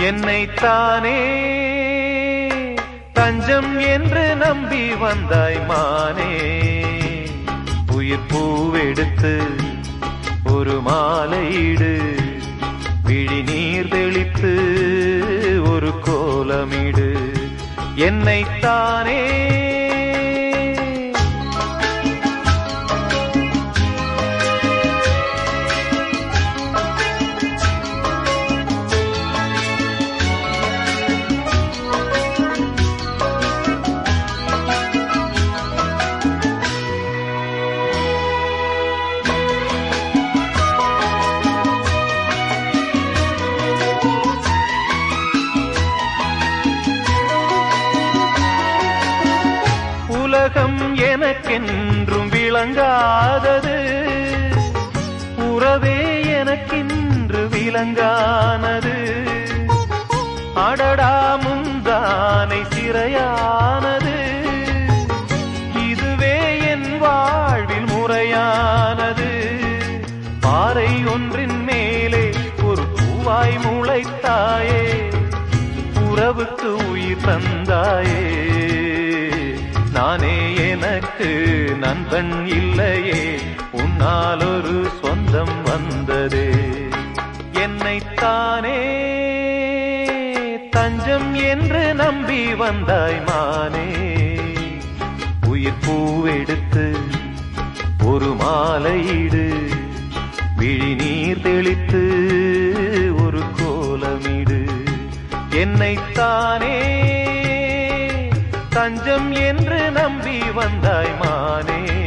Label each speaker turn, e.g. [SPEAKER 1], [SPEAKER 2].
[SPEAKER 1] என்னைத்தானே தஞ்சம் என்று நம்பி வந்தாய் மானே உயிர் பூவெடுத்து ஒரு மாலையிடு விழி நீர் தெளித்து ஒரு கோலமிடு என்னைத்தானே உலகம் எனக்கென்றும் விளங்காதது உறவே எனக்கென்று விளங்கானது அடடா முந்தானை சிறையானது இதுவே என் வாழ்வில் முறையானது பாறை ஒன்றின் மேலே ஒரு பூவாய் முளைத்தாயே உறவுக்கு உயிர் தந்தாயே நானே எனக்கு நண்பன் இல்லையே உன்னால் ஒரு சொந்தம் வந்ததே என்னைத்தானே தஞ்சம் என்று நம்பி வந்தாய் மானே உயிர் பூவெடுத்து ஒரு மாலையிடு விழி நீர் தெளித்து ஒரு கோலமிடு என்னைத்தானே தஞ்சம் என்று நம்பி வந்தாய் மானே